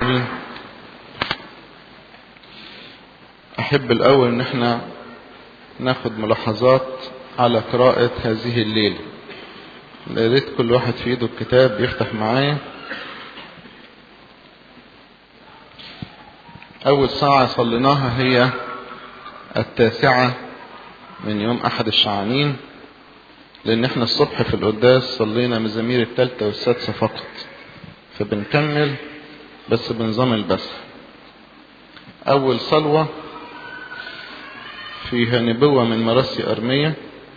امين احب الاول ان احنا ناخد ملاحظات على قراءة هذه الليلة يا ريت كل واحد في ايده الكتاب يفتح معايا اول ساعة صليناها هي التاسعة من يوم احد الشعانين لان احنا الصبح في القداس صلينا مزامير التالتة والسادسة فقط فبنكمل بس بنظام البث اول صلوة فيها نبوة من مراسي ارمية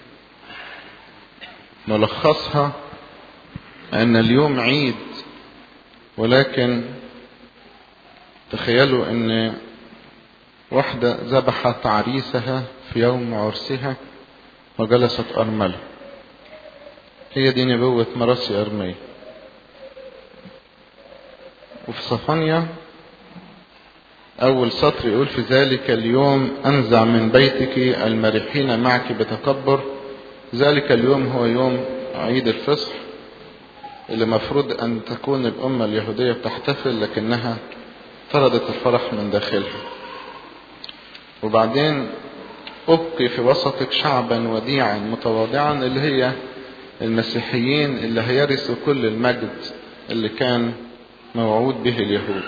ملخصها ان اليوم عيد ولكن تخيلوا ان واحدة ذبحت عريسها في يوم عرسها وجلست أرملة هي دي نبوة مراسي أرمية وفي صفانيا أول سطر يقول في ذلك اليوم أنزع من بيتك المرحين معك بتكبر ذلك اليوم هو يوم عيد الفصح اللي مفروض أن تكون الأمة اليهودية بتحتفل لكنها طردت الفرح من داخلها وبعدين أبقي في وسطك شعبا وديعا متواضعا اللي هي المسيحيين اللي هيرثوا كل المجد اللي كان موعود به اليهود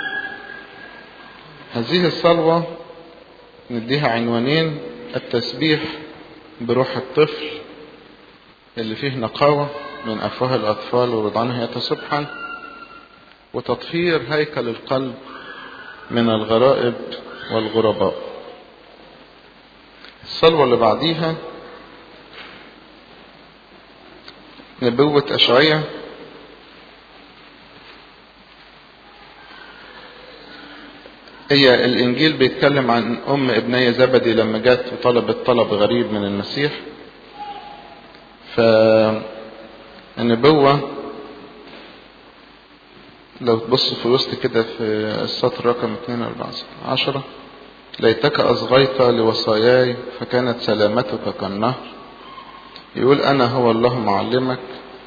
هذه الصلوة نديها عنوانين التسبيح بروح الطفل اللي فيه نقاوة من أفواه الأطفال ورضعانها يتسبحا وتطهير هيكل القلب من الغرائب والغرباء الصلوة اللي بعديها نبوة أشعية هي الإنجيل بيتكلم عن أم ابنية زبدي لما جت وطلبت طلب غريب من المسيح فالنبوة لو تبص في وسط كده في السطر رقم 2 ليتك أصغيت لوصاياي فكانت سلامتك كالنهر يقول أنا هو الله معلمك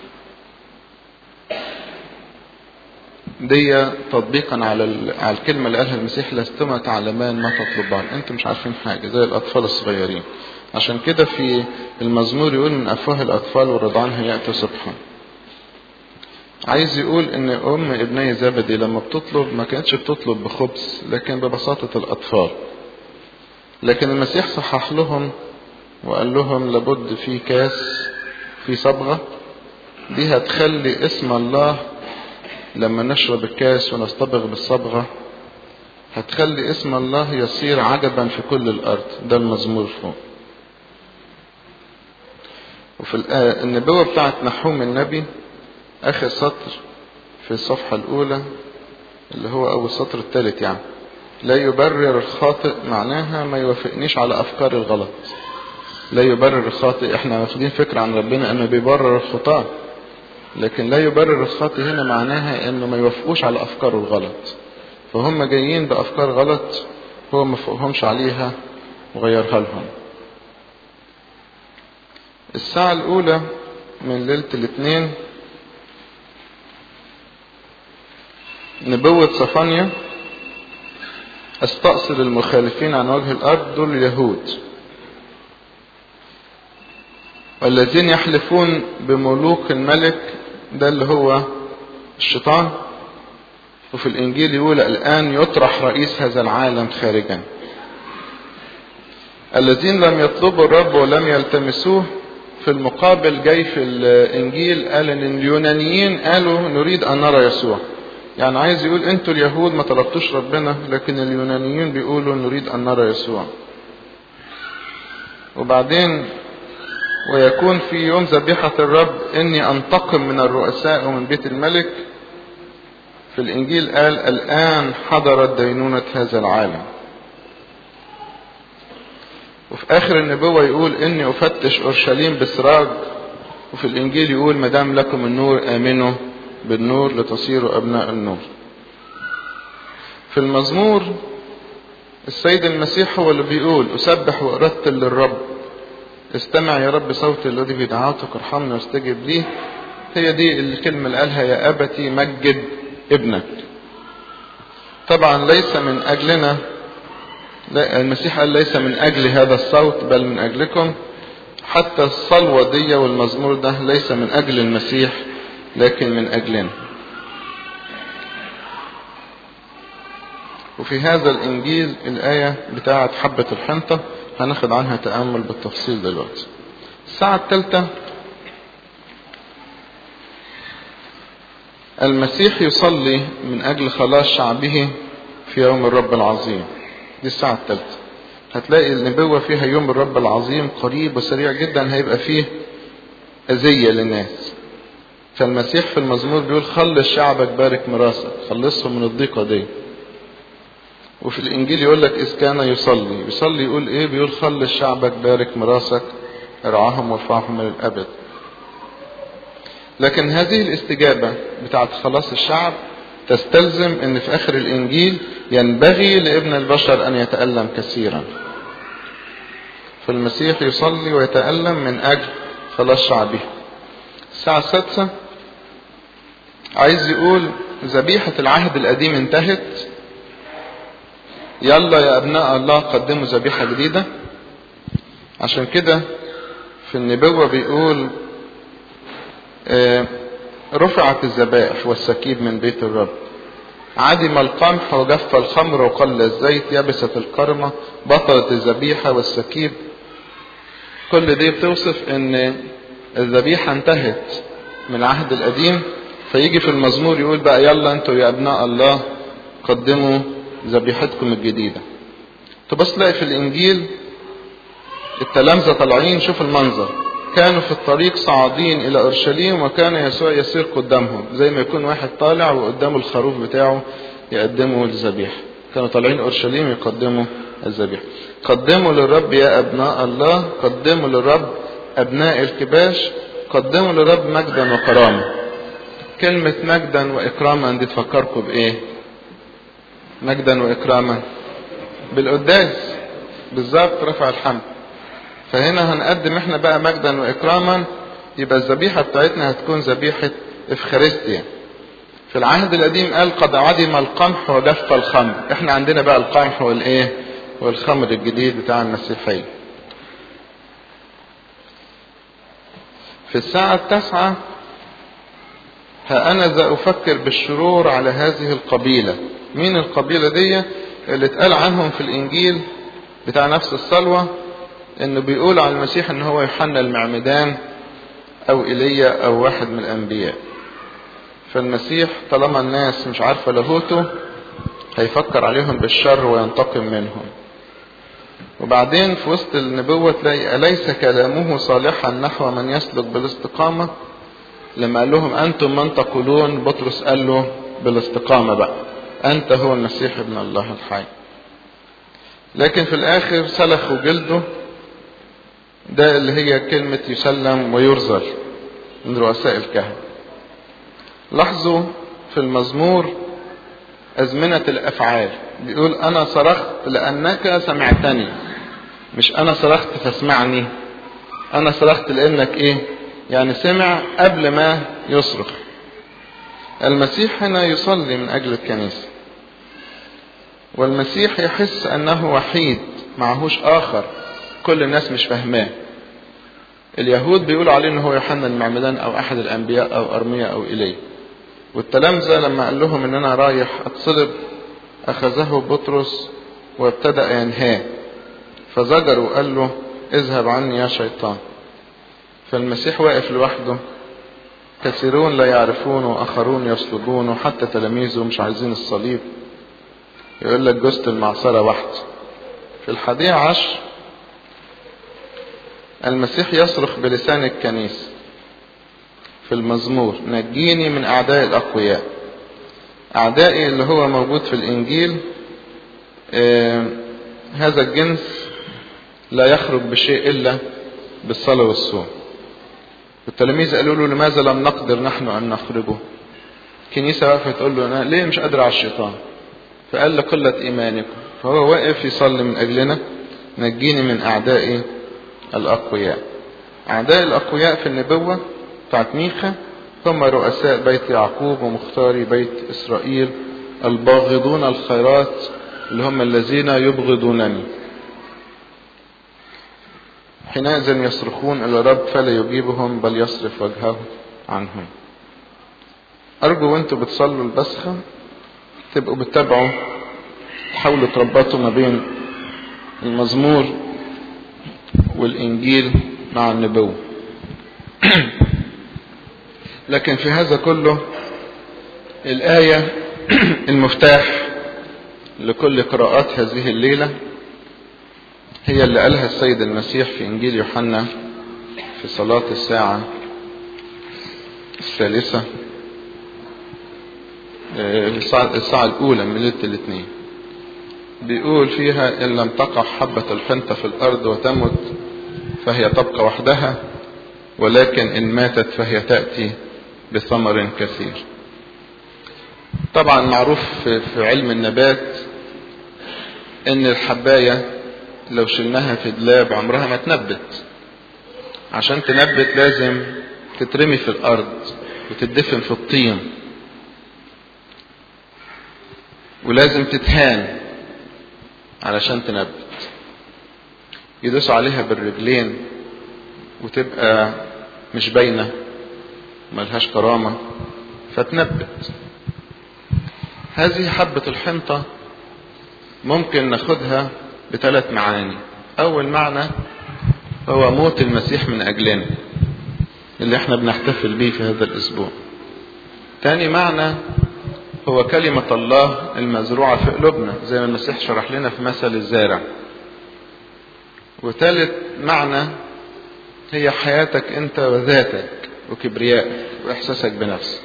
دي تطبيقا على على الكلمة اللي قالها المسيح لستما تعلمان ما تطلبان انتم مش عارفين حاجة زي الأطفال الصغيرين عشان كده في المزمور يقول من أفواه الأطفال والرضعان هيأتوا سبحا عايز يقول ان ام ابني زبدي لما بتطلب ما كانتش بتطلب بخبز لكن ببساطة الاطفال لكن المسيح صحح لهم وقال لهم لابد في كاس في صبغة دي هتخلي اسم الله لما نشرب الكاس ونصطبغ بالصبغة هتخلي اسم الله يصير عجبا في كل الارض ده المزمور فوق وفي النبوة بتاعت نحوم النبي اخر سطر في الصفحة الاولى اللي هو اول سطر الثالث يعني لا يبرر الخاطئ معناها ما يوافقنيش على افكار الغلط لا يبرر الخاطئ احنا واخدين فكرة عن ربنا انه بيبرر الخطاة لكن لا يبرر الخاطئ هنا معناها انه ما يوافقوش على افكاره الغلط فهم جايين بافكار غلط هو ما فوقهمش عليها وغيرها لهم الساعة الاولى من ليلة الاثنين نبوة صفانيا استأصل المخالفين عن وجه الأرض دول اليهود والذين يحلفون بملوك الملك ده اللي هو الشيطان وفي الإنجيل يقول الآن يطرح رئيس هذا العالم خارجا الذين لم يطلبوا الرب ولم يلتمسوه في المقابل جاي في الإنجيل قال إن اليونانيين قالوا نريد أن نرى يسوع يعني عايز يقول انتوا اليهود ما طلبتوش ربنا لكن اليونانيين بيقولوا نريد ان نرى يسوع وبعدين ويكون في يوم ذبيحة الرب اني انتقم من الرؤساء ومن بيت الملك في الانجيل قال الان حضرت دينونة هذا العالم وفي اخر النبوة يقول اني افتش اورشليم بسراج وفي الانجيل يقول مدام لكم النور امنوا بالنور لتصيروا أبناء النور في المزمور السيد المسيح هو اللي بيقول أسبح وأرتل للرب استمع يا رب صوت الذي في دعوتك ارحمني واستجب لي هي دي الكلمة اللي قالها يا أبتي مجد ابنك طبعا ليس من أجلنا لا المسيح قال ليس من أجل هذا الصوت بل من أجلكم حتى الصلوة دي والمزمور ده ليس من أجل المسيح لكن من أجلنا وفي هذا الإنجيل الآية بتاعة حبة الحنطة هناخد عنها تأمل بالتفصيل دلوقتي الساعة الثالثة المسيح يصلي من أجل خلاص شعبه في يوم الرب العظيم دي الساعة الثالثة هتلاقي النبوة فيها يوم الرب العظيم قريب وسريع جدا هيبقى فيه أذية للناس فالمسيح في المزمور بيقول خلص شعبك بارك مراسك خلصهم من الضيقة دي وفي الإنجيل يقول لك إذ كان يصلي يصلي يقول إيه بيقول خلص شعبك بارك مراسك ارعاهم وارفعهم من الأبد لكن هذه الاستجابة بتاعت خلاص الشعب تستلزم ان في اخر الانجيل ينبغي لابن البشر ان يتألم كثيرا فالمسيح يصلي ويتألم من اجل خلاص شعبه الساعة السادسة عايز يقول ذبيحة العهد القديم انتهت يلا يا ابناء الله قدموا ذبيحة جديدة عشان كده في النبوة بيقول اه رفعت الذبائح والسكيب من بيت الرب عدم القمح وجف الخمر وقل الزيت يبست الكرمة بطلت الذبيحة والسكيب كل دي بتوصف ان الذبيحة انتهت من العهد القديم فيجي في المزمور يقول بقى يلا انتوا يا ابناء الله قدموا ذبيحتكم الجديدة تبص تلاقي في الانجيل التلامذة طالعين شوف المنظر كانوا في الطريق صاعدين الى اورشليم وكان يسوع يسير قدامهم زي ما يكون واحد طالع وقدامه الخروف بتاعه يقدمه الذبيحه كانوا طالعين اورشليم يقدموا الذبيحه قدموا للرب يا ابناء الله قدموا للرب ابناء الكباش قدموا للرب مجدا وكرامه كلمه مجدا واكراما دي تفكركم بايه مجدا واكراما بالقداس بالظبط رفع الحمد فهنا هنقدم احنا بقى مجدا واكراما يبقى الذبيحه بتاعتنا هتكون ذبيحه افخارستيا في العهد القديم قال قد عدم القمح وجف الخمر احنا عندنا بقى القمح والايه والخمر الجديد بتاع المسيحيه في الساعة التاسعة ها أنا ذا أفكر بالشرور على هذه القبيلة مين القبيلة دي اللي اتقال عنهم في الإنجيل بتاع نفس الصلوة انه بيقول على المسيح ان هو يوحنا المعمدان او ايليا او واحد من الانبياء فالمسيح طالما الناس مش عارفة لاهوته هيفكر عليهم بالشر وينتقم منهم وبعدين في وسط النبوة تلاقي أليس كلامه صالحا نحو من يسلك بالاستقامة لما قال لهم أنتم من تقولون بطرس قال له بالاستقامة بقى أنت هو المسيح ابن الله الحي لكن في الآخر سلخوا جلده ده اللي هي كلمة يسلم ويرزل من رؤساء الكهنة لاحظوا في المزمور أزمنة الأفعال بيقول أنا صرخت لأنك سمعتني مش أنا صرخت فاسمعني أنا صرخت لأنك إيه يعني سمع قبل ما يصرخ المسيح هنا يصلي من أجل الكنيسة والمسيح يحس أنه وحيد معهوش آخر كل الناس مش فاهماه اليهود بيقولوا عليه ان هو يوحنا المعمدان او احد الانبياء او ارميا او ايليا والتلامذه لما قال لهم ان انا رايح اتصلب اخذه بطرس وابتدا ينهاه فزجر وقال له اذهب عني يا شيطان فالمسيح واقف لوحده كثيرون لا يعرفون واخرون يصلبون وحتى تلاميذه مش عايزين الصليب يقول لك جثة المعصرة واحدة في الحادية عشر المسيح يصرخ بلسان الكنيسة في المزمور نجيني من أعداء الأقوياء أعدائي اللي هو موجود في الإنجيل آه هذا الجنس لا يخرج بشيء إلا بالصلاة والصوم التلاميذ قالوا له لماذا لم نقدر نحن أن نخرجه الكنيسة وقفت تقول له أنا ليه مش قادر على الشيطان فقال لقلة إيمانكم فهو واقف يصلي من أجلنا نجيني من أعدائي الأقوياء أعداء الأقوياء في النبوة بتاعت ميخا هم رؤساء بيت يعقوب ومختاري بيت إسرائيل الباغضون الخيرات اللي هم الذين يبغضونني حينئذ يصرخون إلى الرب فلا يجيبهم بل يصرف وجهه عنهم أرجو وانتوا بتصلوا البسخة تبقوا بتتابعوا تحاولوا تربطوا ما بين المزمور والإنجيل مع النبوة لكن في هذا كله الآية المفتاح لكل قراءات هذه الليلة هي اللي قالها السيد المسيح في إنجيل يوحنا في صلاة الساعة الثالثة الساعة الأولى من ليلة الاثنين بيقول فيها إن لم تقع حبة الحنطة في الأرض وتمت فهي تبقى وحدها ولكن إن ماتت فهي تأتي بثمر كثير طبعا معروف في علم النبات ان الحباية لو شلناها في دلاب عمرها ما تنبت عشان تنبت لازم تترمي في الارض وتدفن في الطين ولازم تتهان علشان تنبت يدوسوا عليها بالرجلين وتبقى مش باينه ملهاش كرامة فتنبت هذه حبة الحنطة ممكن ناخدها بثلاث معاني أول معنى هو موت المسيح من أجلنا اللي احنا بنحتفل بيه في هذا الأسبوع تاني معنى هو كلمة الله المزروعة في قلوبنا زي ما المسيح شرح لنا في مثل الزارع وثالث معنى هي حياتك انت وذاتك وكبريائك واحساسك بنفسك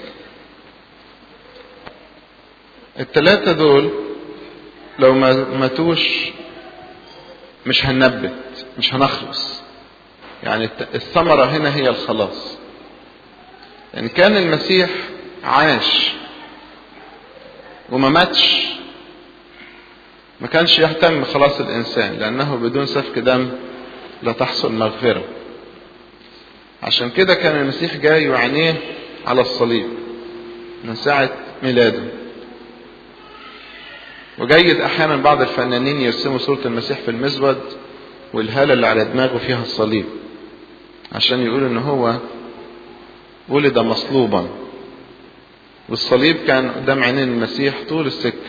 التلاتة دول لو ما ماتوش مش هننبت مش هنخلص يعني الثمرة هنا هي الخلاص يعني كان المسيح عاش وما ماتش ما كانش يهتم خلاص الإنسان لأنه بدون سفك دم لا تحصل مغفرة عشان كده كان المسيح جاي وعينيه على الصليب من ساعة ميلاده وجيد أحيانا بعض الفنانين يرسموا صورة المسيح في المزود والهالة اللي على دماغه فيها الصليب عشان يقولوا إن هو ولد مصلوبا والصليب كان قدام عينين المسيح طول السكة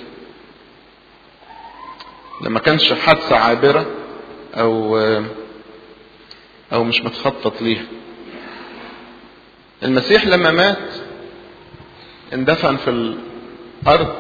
لما كانش حادثة عابرة أو أو مش متخطط ليها المسيح لما مات اندفن في الأرض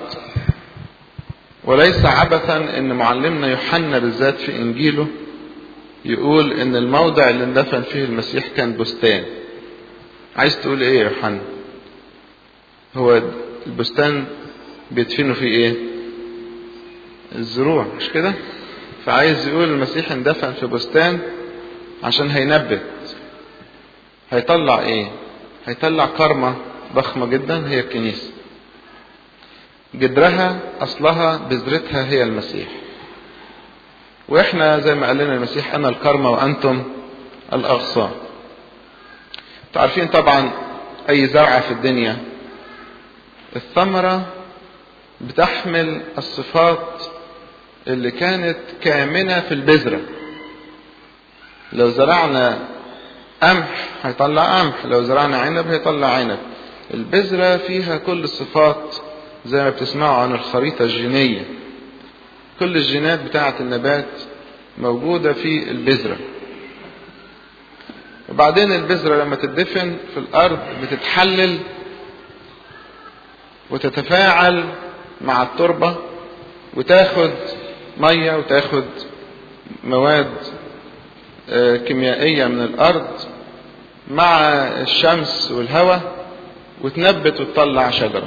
وليس عبثا ان معلمنا يوحنا بالذات في انجيله يقول ان الموضع اللي اندفن فيه المسيح كان بستان عايز تقول ايه يا يوحنا هو البستان بيدفنوا فيه ايه الزروع مش كده فعايز يقول المسيح اندفن في بستان عشان هينبت هيطلع ايه هيطلع كرمة ضخمة جدا هي الكنيسة جدرها اصلها بذرتها هي المسيح واحنا زي ما قال لنا المسيح انا الكرمة وانتم الاغصان تعرفين طبعا اي زرعة في الدنيا الثمرة بتحمل الصفات اللي كانت كامنة في البذرة لو زرعنا قمح هيطلع قمح لو زرعنا عنب هيطلع عنب البذرة فيها كل الصفات زي ما بتسمعوا عن الخريطة الجينية كل الجينات بتاعة النبات موجودة في البذرة وبعدين البذرة لما تدفن في الأرض بتتحلل وتتفاعل مع التربة وتاخد مية وتاخد مواد كيميائية من الأرض مع الشمس والهواء وتنبت وتطلع شجرة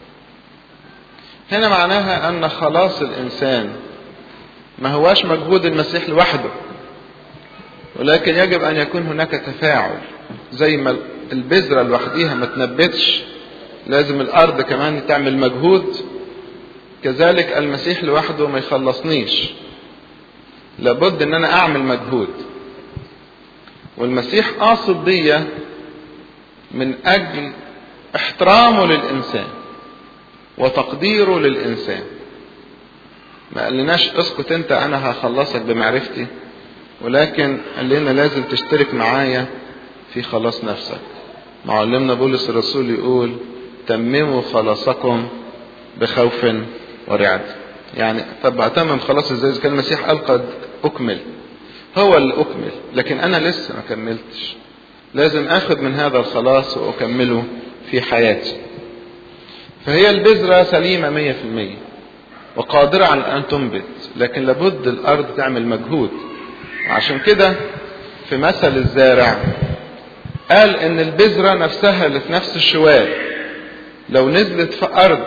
هنا معناها أن خلاص الإنسان ما هواش مجهود المسيح لوحده ولكن يجب أن يكون هناك تفاعل زي ما البذرة لوحديها ما تنبتش لازم الأرض كمان تعمل مجهود كذلك المسيح لوحده ما يخلصنيش لابد ان انا اعمل مجهود والمسيح قاصد بيا من اجل احترامه للانسان وتقديره للإنسان ما قالناش اسكت انت انا هخلصك بمعرفتي ولكن قال لنا لازم تشترك معايا في خلاص نفسك معلمنا بولس الرسول يقول تمموا خلاصكم بخوف ورعد يعني طب اتمم خلاص ازاي اذا كان المسيح قال قد اكمل هو اللي اكمل لكن انا لسه ما كملتش لازم اخذ من هذا الخلاص واكمله في حياتي فهي البذرة سليمة مية في المية وقادرة على أن تنبت لكن لابد الأرض تعمل مجهود عشان كده في مثل الزارع قال إن البذرة نفسها اللي في نفس الشوال لو نزلت في أرض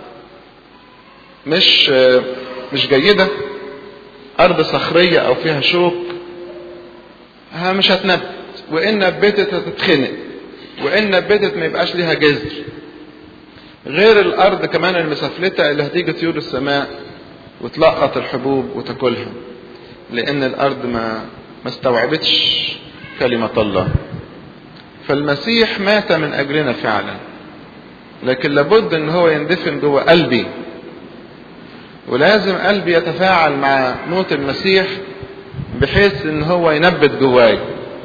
مش مش جيدة أرض صخرية أو فيها شوك ها مش هتنبت وإن نبتت هتتخنق وإن نبتت ما يبقاش ليها جذر غير الارض كمان المسافلتة اللي هتيجي طيور السماء وتلقط الحبوب وتاكلها لان الارض ما ما استوعبتش كلمة الله فالمسيح مات من اجلنا فعلا لكن لابد ان هو يندفن جوه قلبي ولازم قلبي يتفاعل مع موت المسيح بحيث ان هو ينبت جواي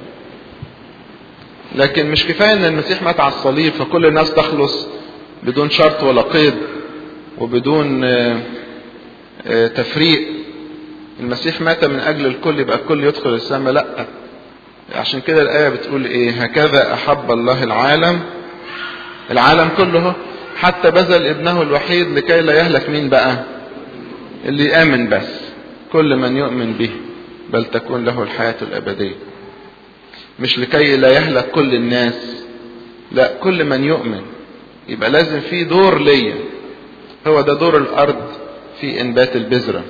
لكن مش كفايه ان المسيح مات على الصليب فكل الناس تخلص بدون شرط ولا قيد وبدون تفريق المسيح مات من اجل الكل يبقى الكل يدخل السماء لا عشان كده الايه بتقول ايه هكذا احب الله العالم العالم كله حتى بذل ابنه الوحيد لكي لا يهلك مين بقى اللي يامن بس كل من يؤمن به بل تكون له الحياه الابديه مش لكي لا يهلك كل الناس لا كل من يؤمن يبقى لازم في دور ليا هو ده دور الارض في انبات البذرة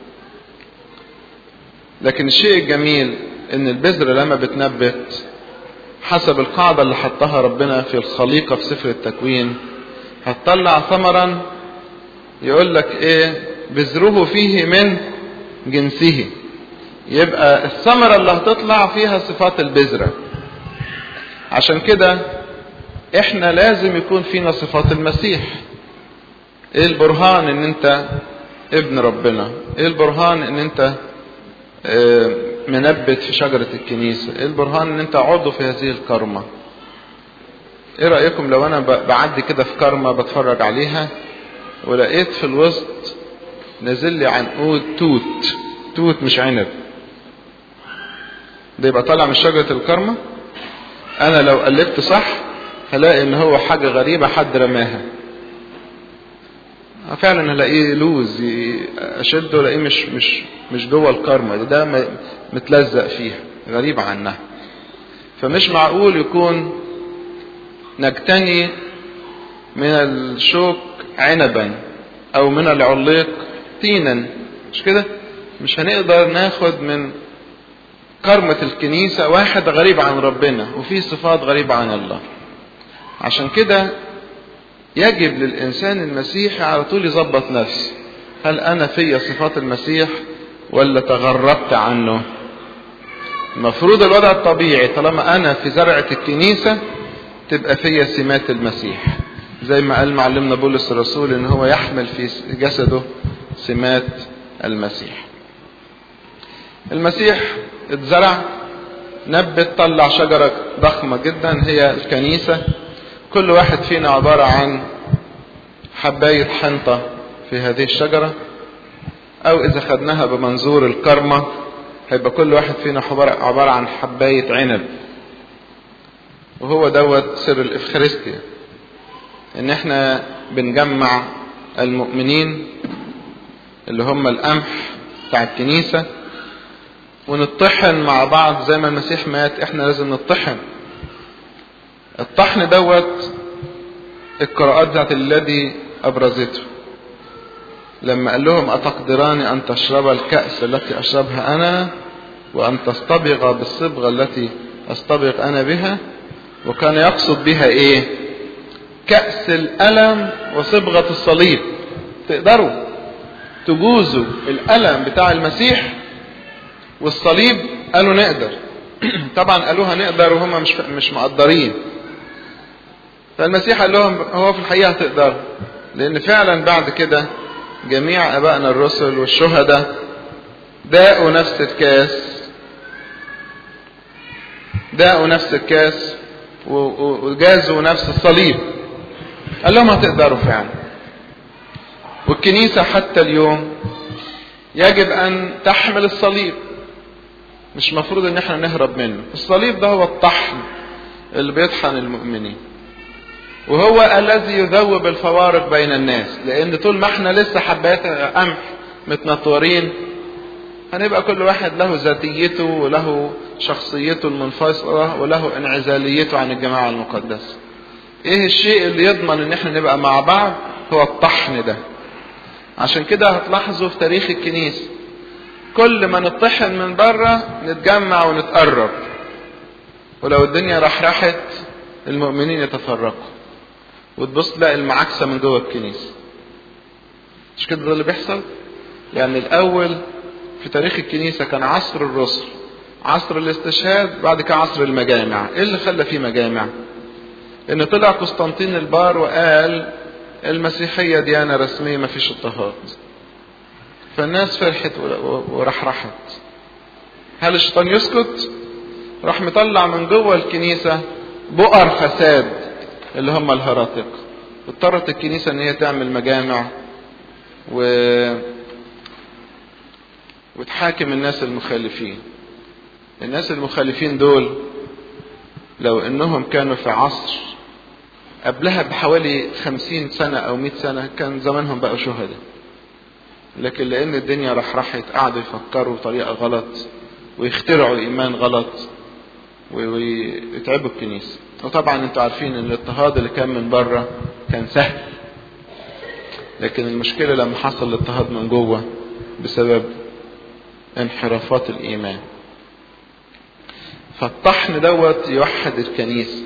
لكن الشيء الجميل ان البذرة لما بتنبت حسب القاعدة اللي حطها ربنا في الخليقة في سفر التكوين هتطلع ثمرا يقول لك ايه بذره فيه من جنسه يبقى الثمرة اللي هتطلع فيها صفات البذرة عشان كده احنا لازم يكون فينا صفات المسيح ايه البرهان ان انت ابن ربنا ايه البرهان ان انت اه منبت في شجرة الكنيسة ايه البرهان ان انت عضو في هذه الكرمة ايه رأيكم لو انا بعدي كده في كرمة بتفرج عليها ولقيت في الوسط نازل لي عنقود توت توت مش عنب ده يبقى طالع من شجرة الكرمة انا لو قلبت صح هلاقي ان هو حاجة غريبة حد رماها فعلا هلاقيه لوز اشده الاقيه مش مش مش جوه الكرمة ده متلزق فيها غريب عنها فمش معقول يكون نجتني من الشوك عنبا او من العليق تينا مش كده مش هنقدر ناخد من كرمة الكنيسة واحد غريب عن ربنا وفيه صفات غريبة عن الله عشان كده يجب للإنسان المسيحي على طول يظبط نفسه هل أنا في صفات المسيح ولا تغربت عنه المفروض الوضع الطبيعي طالما أنا في زرعة الكنيسة تبقى فيا سمات المسيح زي ما قال معلمنا بولس الرسول ان هو يحمل في جسده سمات المسيح المسيح اتزرع نبت طلع شجرة ضخمة جدا هي الكنيسة كل واحد فينا عبارة عن حباية حنطة في هذه الشجرة او اذا خدناها بمنظور الكرمة هيبقى كل واحد فينا عبارة عن حباية عنب وهو دوت سر الافخارستيا ان احنا بنجمع المؤمنين اللي هم القمح بتاع الكنيسة ونطحن مع بعض زي ما المسيح مات احنا لازم نطحن الطحن دوت القراءات ذات الذي ابرزته لما قال لهم اتقدران ان تشرب الكأس التي اشربها انا وان تصطبغ بالصبغة التي اصطبغ انا بها وكان يقصد بها ايه كأس الألم وصبغة الصليب تقدروا تجوزوا الألم بتاع المسيح والصليب قالوا نقدر طبعا قالوها نقدر وهم مش مش مقدرين فالمسيح قال لهم هو في الحقيقة هتقدر لأن فعلا بعد كده جميع أبائنا الرسل والشهداء داقوا نفس الكاس داقوا نفس الكاس وجازوا نفس الصليب قال لهم هتقدروا فعلا والكنيسة حتى اليوم يجب أن تحمل الصليب مش مفروض ان احنا نهرب منه الصليب ده هو الطحن اللي بيطحن المؤمنين وهو الذي يذوب الفوارق بين الناس لان طول ما احنا لسه حبات قمح متنطورين هنبقى كل واحد له ذاتيته وله شخصيته المنفصلة وله انعزاليته عن الجماعة المقدسة ايه الشيء اللي يضمن ان احنا نبقى مع بعض هو الطحن ده عشان كده هتلاحظوا في تاريخ الكنيسة كل ما نطحن من بره نتجمع ونتقرب ولو الدنيا رحرحت المؤمنين يتفرقوا وتبص تلاقي المعاكسة من جوه الكنيسة مش كده ده اللي بيحصل يعني الأول في تاريخ الكنيسة كان عصر الرسل عصر الاستشهاد بعد كده عصر المجامع ايه اللي خلى فيه مجامع ان طلع قسطنطين البار وقال المسيحية ديانة رسمية ما فيش اضطهاد فالناس فرحت ورحرحت هل الشيطان يسكت راح مطلع من جوه الكنيسة بؤر فساد اللي هم الهراطق اضطرت الكنيسة ان هي تعمل مجامع و وتحاكم الناس المخالفين الناس المخالفين دول لو انهم كانوا في عصر قبلها بحوالي خمسين سنة او مئة سنة كان زمانهم بقوا شهداء لكن لان الدنيا رحرحت قعدوا يفكروا بطريقة غلط ويخترعوا ايمان غلط ويتعبوا الكنيسة وطبعا انتوا عارفين ان الاضطهاد اللي كان من بره كان سهل لكن المشكلة لما حصل الاضطهاد من جوه بسبب انحرافات الايمان فالطحن دوت يوحد الكنيسة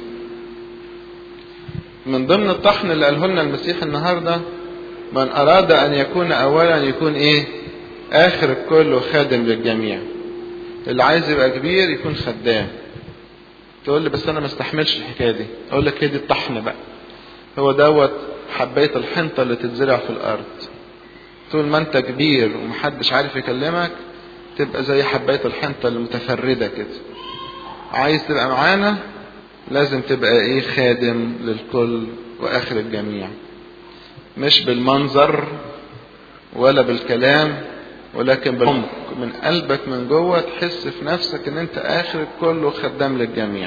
من ضمن الطحن اللي قاله لنا المسيح النهاردة من أراد أن يكون أولا يكون إيه آخر الكل وخادم للجميع اللي عايز يبقى كبير يكون خدام تقول لي بس أنا ما استحملش الحكاية دي أقول لك هي دي الطحن بقى هو دوت حباية الحنطة اللي تتزرع في الأرض طول ما أنت كبير ومحدش عارف يكلمك تبقى زي حباية الحنطة المتفردة كده عايز تبقى معانا لازم تبقى ايه خادم للكل واخر الجميع مش بالمنظر ولا بالكلام ولكن بالعمق من قلبك من جوه تحس في نفسك ان انت اخر الكل وخدام للجميع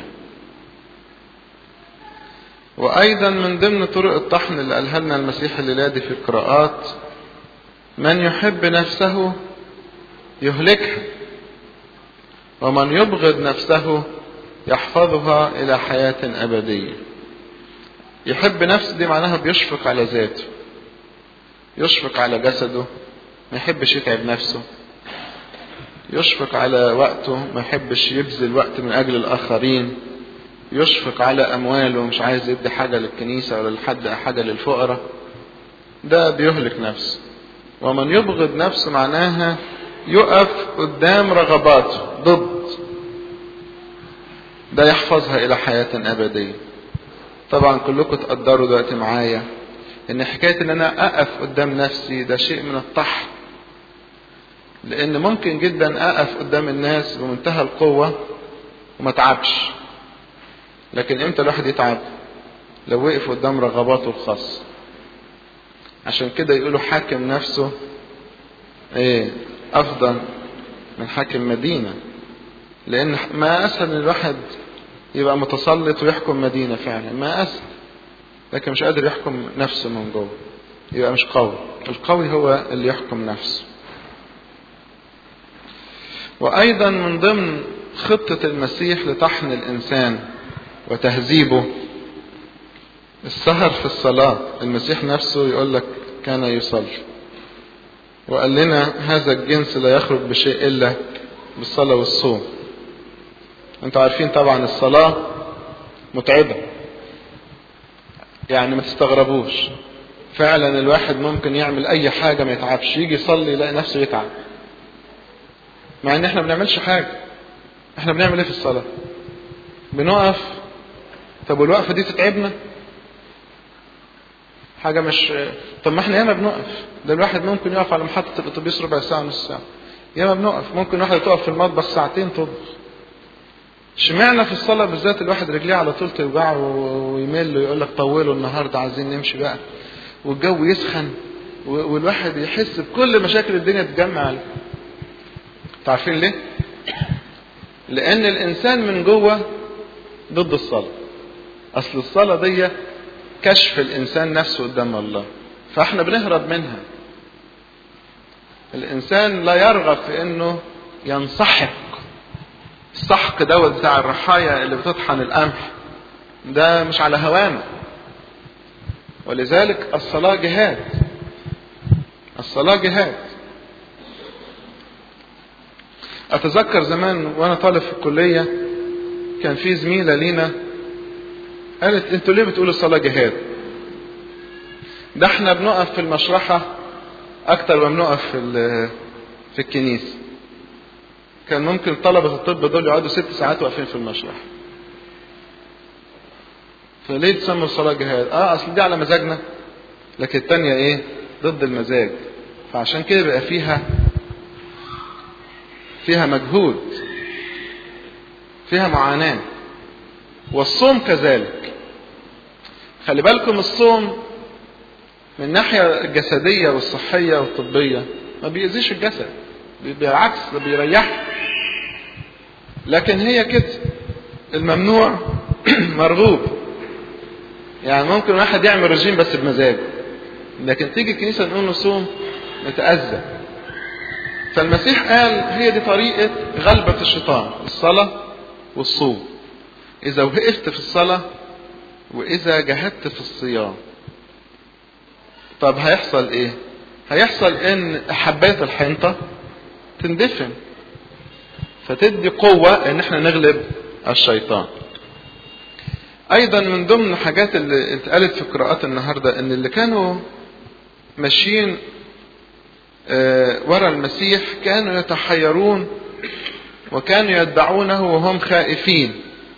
وايضا من ضمن طرق الطحن اللي قالها لنا المسيح الليله دي في القراءات من يحب نفسه يهلكها ومن يبغض نفسه يحفظها إلى حياة أبدية يحب نفسه دي معناها بيشفق على ذاته يشفق على جسده ما يحبش يتعب نفسه يشفق على وقته ما يحبش يبذل وقت من أجل الآخرين يشفق على أمواله مش عايز يدي حاجة للكنيسة ولا لحد حاجة للفقراء ده بيهلك نفسه ومن يبغض نفسه معناها يقف قدام رغباته ضد ده يحفظها إلى حياة أبدية طبعا كلكم تقدروا دلوقتي معايا ان حكاية ان انا اقف قدام نفسي ده شيء من الطحن لان ممكن جدا اقف قدام الناس بمنتهى القوة وما تعبش لكن امتى الواحد يتعب لو وقف قدام رغباته الخاصة عشان كده يقولوا حاكم نفسه ايه افضل من حاكم مدينة لان ما اسهل ان الواحد يبقى متسلط ويحكم مدينة فعلا ما اسهل لكن مش قادر يحكم نفسه من جوه يبقى مش قوي القوي هو اللي يحكم نفسه وايضا من ضمن خطة المسيح لطحن الانسان وتهذيبه السهر في الصلاة المسيح نفسه يقول لك كان يصلي وقال لنا هذا الجنس لا يخرج بشيء إلا بالصلاة والصوم انتوا عارفين طبعا الصلاة متعبة يعني ما تستغربوش فعلا الواحد ممكن يعمل اي حاجة ما يتعبش يجي يصلي يلاقي نفسه يتعب مع ان احنا ما بنعملش حاجة احنا بنعمل ايه في الصلاة بنقف طب والوقفة دي تتعبنا حاجة مش طب ما احنا ياما بنقف ده الواحد ممكن يقف على محطة الأتوبيس ربع ساعة نص ساعة ياما بنقف ممكن واحد تقف في المطبخ ساعتين تطبخ اشمعنى في الصلاة بالذات الواحد رجليه على طول توجعه ويمل ويقول لك طولوا النهارده عايزين نمشي بقى والجو يسخن والواحد يحس بكل مشاكل الدنيا تتجمع عليه. عارفين ليه؟ لأن الإنسان من جوه ضد الصلاة. أصل الصلاة دي كشف الإنسان نفسه قدام الله. فإحنا بنهرب منها. الإنسان لا يرغب في إنه ينسحق السحق دوت بتاع الرحايا اللي بتطحن القمح ده مش على هوانه ولذلك الصلاة جهاد الصلاة جهاد أتذكر زمان وأنا طالب في الكلية كان في زميلة لينا قالت أنتوا ليه بتقولوا الصلاة جهاد؟ ده احنا بنقف في المشرحة أكتر ما بنقف في في الكنيسة. كان ممكن طلبة الطب دول يقعدوا ست ساعات واقفين في المشرح. فليه تسموا الصلاة جهاد؟ اه اصل دي على مزاجنا لكن التانية ايه؟ ضد المزاج. فعشان كده بقى فيها فيها مجهود فيها معاناة والصوم كذلك خلي بالكم الصوم من الناحية الجسدية والصحية والطبية ما بيأذيش الجسد بالعكس ده بيريحه لكن هي كده الممنوع مرغوب يعني ممكن واحد يعمل رجيم بس بمزاجه لكن تيجي الكنيسة نقول له صوم نتأذى فالمسيح قال هي دي طريقة غلبة الشيطان الصلاة والصوم إذا وقفت في الصلاة وإذا جهدت في الصيام طب هيحصل إيه؟ هيحصل إن حبات الحنطة تندفن فتدي قوة إن إحنا نغلب الشيطان. أيضا من ضمن الحاجات اللي اتقالت في قراءات النهارده إن اللي كانوا ماشيين ورا المسيح كانوا يتحيرون وكانوا يتبعونه وهم خائفين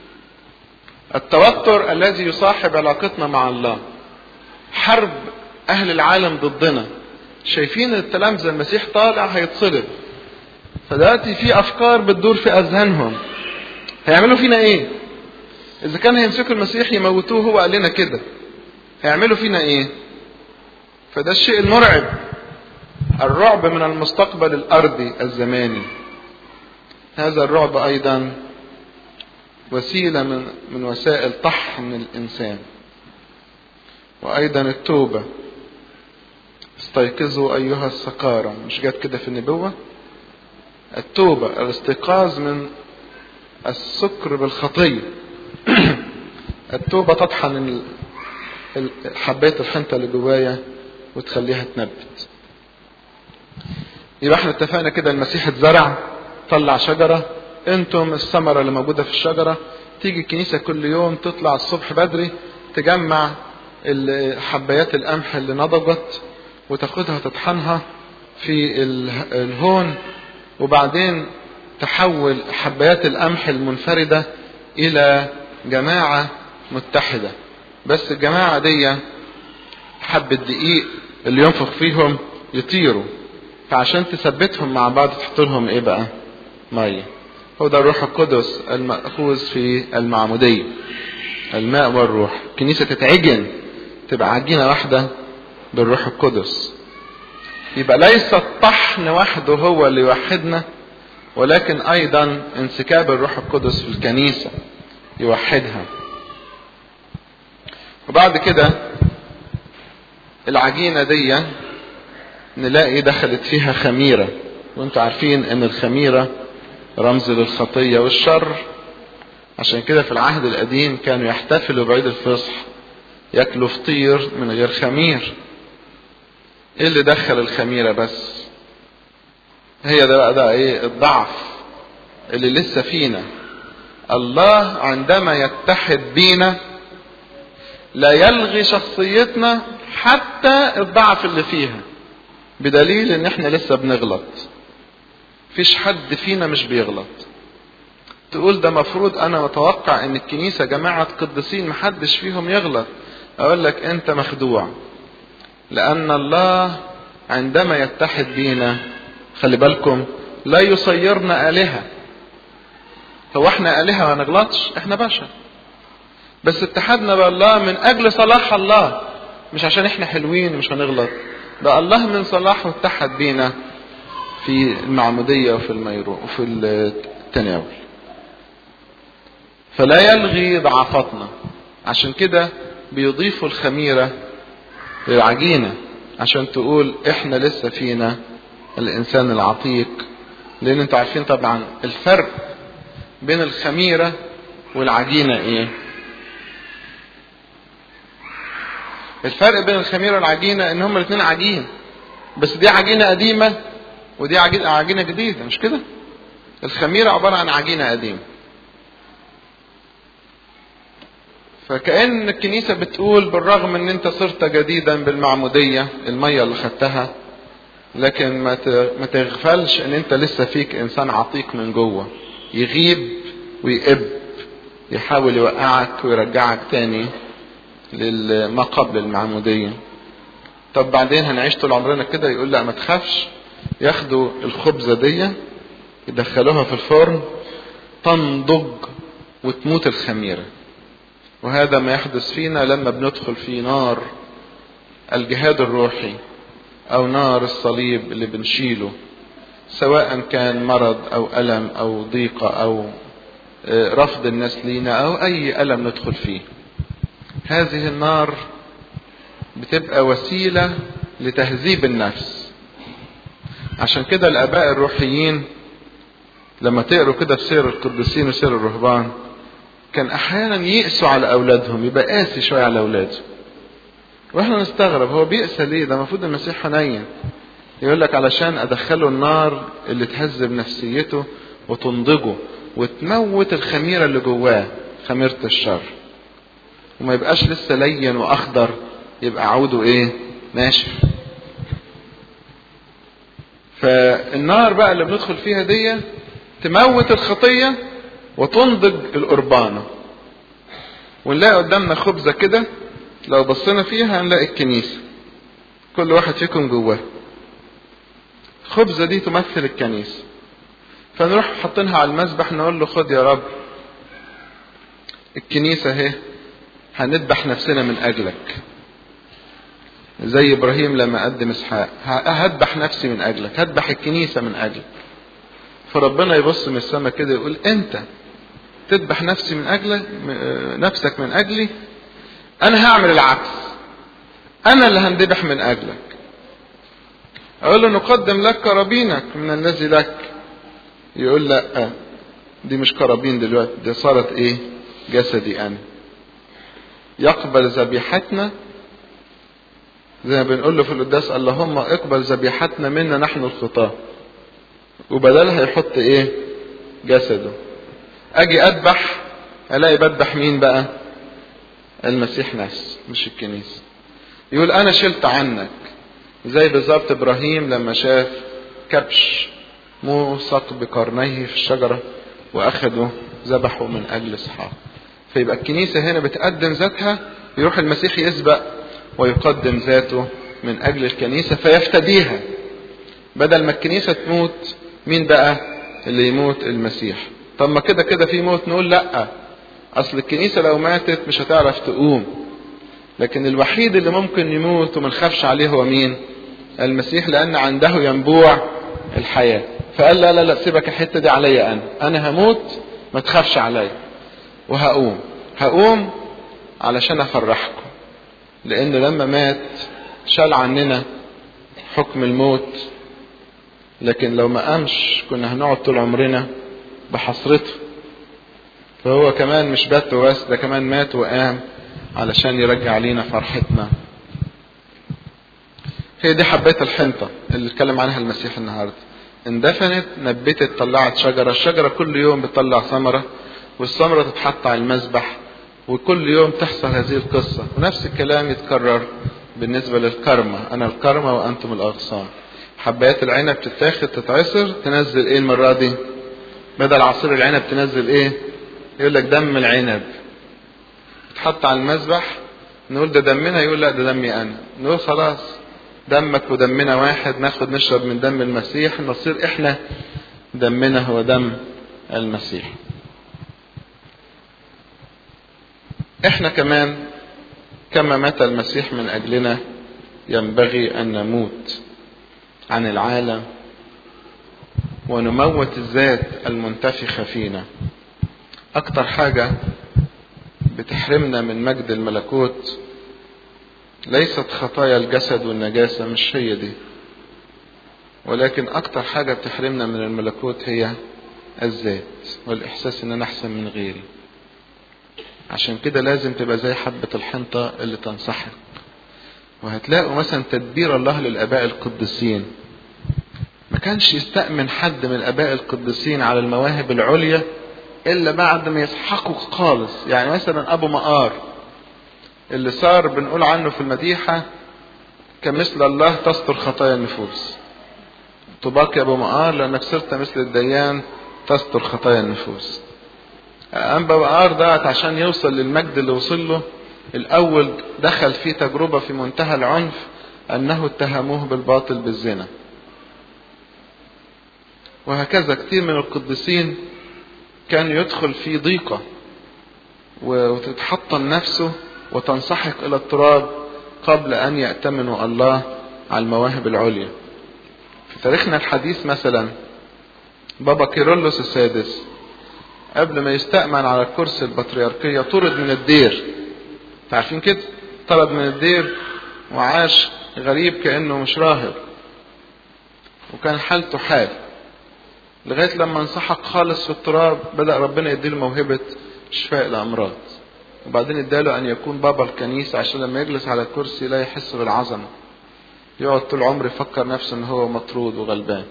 التوتر الذي يصاحب علاقتنا مع الله حرب اهل العالم ضدنا شايفين التلامذه المسيح طالع هيتصلب فدلوقتي في افكار بتدور في اذهانهم هيعملوا فينا ايه اذا كان هيمسكوا المسيح يموتوه هو قال لنا كده هيعملوا فينا ايه فده الشيء المرعب الرعب من المستقبل الارضي الزماني هذا الرعب ايضا وسيله من من وسائل طحن الانسان وايضا التوبه استيقظوا ايها السكارى مش جت كده في النبوه التوبه الاستيقاظ من السكر بالخطيه التوبه تطحن حبات الحنطه اللي جوايا وتخليها تنبت يبقى احنا اتفقنا كده المسيح اتزرع طلع شجرة انتم الثمرة اللي موجودة في الشجرة تيجي الكنيسة كل يوم تطلع الصبح بدري تجمع حبايات القمح اللي نضجت وتاخدها تطحنها في الهون وبعدين تحول حبايات القمح المنفردة إلى جماعة متحدة بس الجماعة دي حبة دقيق اللي ينفخ فيهم يطيروا فعشان تثبتهم مع بعض تحط لهم ايه بقى ميه هو ده الروح القدس المأخوذ في المعمودية الماء والروح الكنيسة تتعجن تبقى عجينة واحدة بالروح القدس يبقى ليس الطحن وحده هو اللي يوحدنا ولكن ايضا انسكاب الروح القدس في الكنيسة يوحدها وبعد كده العجينة دي نلاقي دخلت فيها خميرة وانتوا عارفين ان الخميرة رمز للخطية والشر عشان كده في العهد القديم كانوا يحتفلوا بعيد الفصح ياكلوا فطير من غير خمير ايه اللي دخل الخميرة بس هي ده بقى ده ايه الضعف اللي لسه فينا الله عندما يتحد بينا لا يلغي شخصيتنا حتى الضعف اللي فيها بدليل ان احنا لسه بنغلط فيش حد فينا مش بيغلط تقول ده مفروض انا متوقع ان الكنيسة جماعة قديسين محدش فيهم يغلط اقول لك انت مخدوع لأن الله عندما يتحد بينا خلي بالكم لا يصيرنا آلهة هو احنا آلهة ما نغلطش احنا بشر بس اتحدنا بالله من أجل صلاح الله مش عشان احنا حلوين مش هنغلط ده الله من صلاحه اتحد بينا في المعمودية وفي الميرو وفي التناول فلا يلغي ضعفاتنا عشان كده بيضيفوا الخميرة للعجينة عشان تقول احنا لسه فينا الانسان العتيق لان انتوا عارفين طبعا الفرق بين الخميرة والعجينة ايه الفرق بين الخميرة والعجينة ان هما الاثنين عجين بس دي عجينة قديمة ودي عجينة, عجينة جديدة مش كده الخميرة عبارة عن عجينة قديمة فكأن الكنيسة بتقول بالرغم ان انت صرت جديدا بالمعمودية المية اللي خدتها لكن ما ما تغفلش ان انت لسه فيك انسان عتيق من جوه يغيب ويقب يحاول يوقعك ويرجعك تاني لما قبل المعمودية طب بعدين هنعيش طول عمرنا كده يقول لا ما تخافش ياخدوا الخبزة دي يدخلوها في الفرن تنضج وتموت الخميرة وهذا ما يحدث فينا لما بندخل في نار الجهاد الروحي او نار الصليب اللي بنشيله سواء كان مرض او الم او ضيقة او رفض الناس لينا او اي الم ندخل فيه هذه النار بتبقى وسيلة لتهذيب النفس عشان كده الاباء الروحيين لما تقروا كده في سير القديسين وسير الرهبان كان احيانا يقسوا على اولادهم يبقى قاسي شويه على اولاده واحنا نستغرب هو بيقسى ليه ده المفروض المسيح حنين يقول لك علشان ادخله النار اللي تهذب نفسيته وتنضجه وتموت الخميره اللي جواه خميره الشر وما يبقاش لسه لين واخضر يبقى عوده ايه ناشف فالنار بقى اللي بندخل فيها دي تموت الخطيه وتنضج القربانه ونلاقي قدامنا خبزه كده لو بصينا فيها هنلاقي الكنيسه كل واحد فيكم جواه الخبزه دي تمثل الكنيسه فنروح حاطينها على المذبح نقول له خد يا رب الكنيسه اهي هنذبح نفسنا من اجلك زي ابراهيم لما قدم اسحاق هذبح نفسي من اجلك هذبح الكنيسه من اجلك فربنا يبص من السماء كده يقول انت تذبح نفسي من اجلك نفسك من اجلي انا هعمل العكس انا اللي هندبح من اجلك اقول له نقدم لك كرابينك من الذي لك يقول لا دي مش كرابين دلوقتي دي صارت ايه جسدي انا يقبل ذبيحتنا زي ما بنقول له في القداس اللهم اقبل ذبيحتنا منا نحن الخطاه وبدلها يحط ايه جسده اجي اذبح الاقي بذبح مين بقى المسيح نفسه مش الكنيسه يقول انا شلت عنك زي بالظبط ابراهيم لما شاف كبش موثق بقرنيه في الشجره واخده ذبحه من اجل اسحاق فيبقى الكنيسه هنا بتقدم ذاتها يروح المسيح يسبق ويقدم ذاته من اجل الكنيسه فيفتديها بدل ما الكنيسه تموت مين بقى اللي يموت المسيح طب ما كده كده في موت نقول لا اصل الكنيسه لو ماتت مش هتعرف تقوم لكن الوحيد اللي ممكن يموت وما نخافش عليه هو مين المسيح لان عنده ينبوع الحياه فقال لا لا لا سيبك الحته دي عليا انا انا هموت ما تخافش عليا وهقوم هقوم علشان افرحكم لان لما مات شال عننا حكم الموت لكن لو ما قامش كنا هنقعد طول عمرنا بحسرته فهو كمان مش بات بس ده كمان مات وقام علشان يرجع لينا فرحتنا هي دي حبايه الحنطه اللي اتكلم عنها المسيح النهارده اندفنت نبتت طلعت شجره الشجره كل يوم بتطلع ثمره والثمره تتحط على المذبح وكل يوم تحصل هذه القصه ونفس الكلام يتكرر بالنسبه للكرمه انا الكرمه وانتم الاغصان حبايات العنب تتاخد تتعصر تنزل ايه المره دي بدل عصير العنب تنزل ايه يقول لك دم العنب تحط على المذبح نقول ده دمنا يقول لا ده دمي انا نقول خلاص دمك ودمنا واحد ناخد نشرب من دم المسيح نصير احنا دمنا هو دم المسيح احنا كمان كما مات المسيح من اجلنا ينبغي ان نموت عن العالم ونموت الذات المنتفخه فينا اكتر حاجه بتحرمنا من مجد الملكوت ليست خطايا الجسد والنجاسه مش هي دي ولكن اكتر حاجه بتحرمنا من الملكوت هي الذات والاحساس ان انا احسن من غيري عشان كده لازم تبقى زي حبة الحنطة اللي تنسحق وهتلاقوا مثلا تدبير الله للآباء القديسين ما كانش يستأمن حد من الآباء القديسين على المواهب العليا إلا بعد ما يسحقوا خالص يعني مثلا أبو مقار اللي صار بنقول عنه في المديحة كمثل الله تستر خطايا النفوس طباق يا أبو مقار لأنك صرت مثل الديان تستر خطايا النفوس أنبا بقار دعت عشان يوصل للمجد اللي وصل له الأول دخل في تجربة في منتهى العنف أنه اتهموه بالباطل بالزنا وهكذا كثير من القديسين كان يدخل في ضيقة وتتحطم نفسه وتنسحق إلى التراب قبل أن يأتمنوا الله على المواهب العليا في تاريخنا الحديث مثلا بابا كيرلس السادس قبل ما يستأمن على كرسي البطريركية طرد من الدير عارفين كده طرد من الدير وعاش غريب كأنه مش راهب وكان حالته حال لغاية لما انسحق خالص في التراب بدأ ربنا يديله موهبة شفاء الأمراض وبعدين اداله أن يكون بابا الكنيسة عشان لما يجلس على الكرسي لا يحس بالعظمة يقعد طول عمره يفكر نفسه ان هو مطرود وغلبان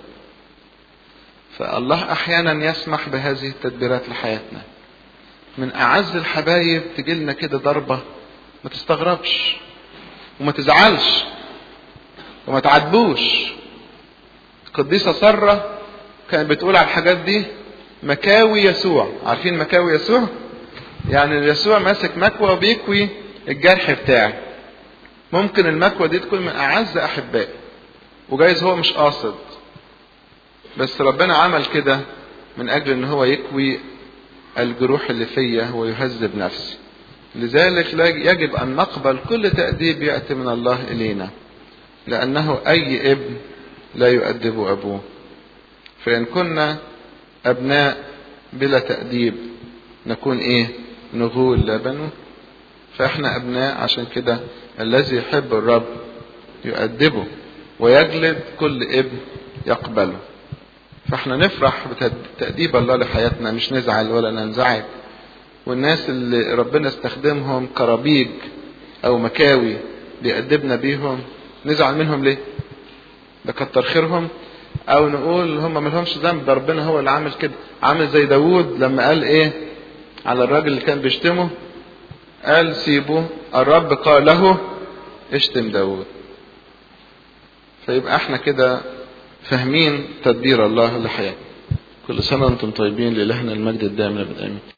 فالله احيانا يسمح بهذه التدبيرات لحياتنا من اعز الحبايب تجيلنا كده ضربة ما تستغربش وما تزعلش وما تعاتبوش القديسة سرة كانت بتقول على الحاجات دي مكاوي يسوع عارفين مكاوي يسوع يعني يسوع ماسك مكوى وبيكوي الجرح بتاعي ممكن المكوى دي تكون من اعز احبائي وجايز هو مش قاصد بس ربنا عمل كده من اجل ان هو يكوي الجروح اللي فيا ويهذب نفسي لذلك يجب ان نقبل كل تأديب يأتي من الله الينا لانه اي ابن لا يؤدب ابوه فان كنا ابناء بلا تأديب نكون ايه نغول لا بنو فاحنا ابناء عشان كده الذي يحب الرب يؤدبه ويجلد كل ابن يقبله فاحنا نفرح بتأديب الله لحياتنا مش نزعل ولا ننزعج والناس اللي ربنا استخدمهم كربيج او مكاوي بيأدبنا بيهم نزعل منهم ليه ده كتر خيرهم او نقول هم ملهمش ذنب ده ربنا هو اللي عامل كده عامل زي داوود لما قال ايه على الراجل اللي كان بيشتمه قال سيبوه الرب قال له اشتم داود فيبقى احنا كده فاهمين تدبير الله لحياتنا كل سنة وانتم طيبين لإلهنا المجد الدائم لابد آمين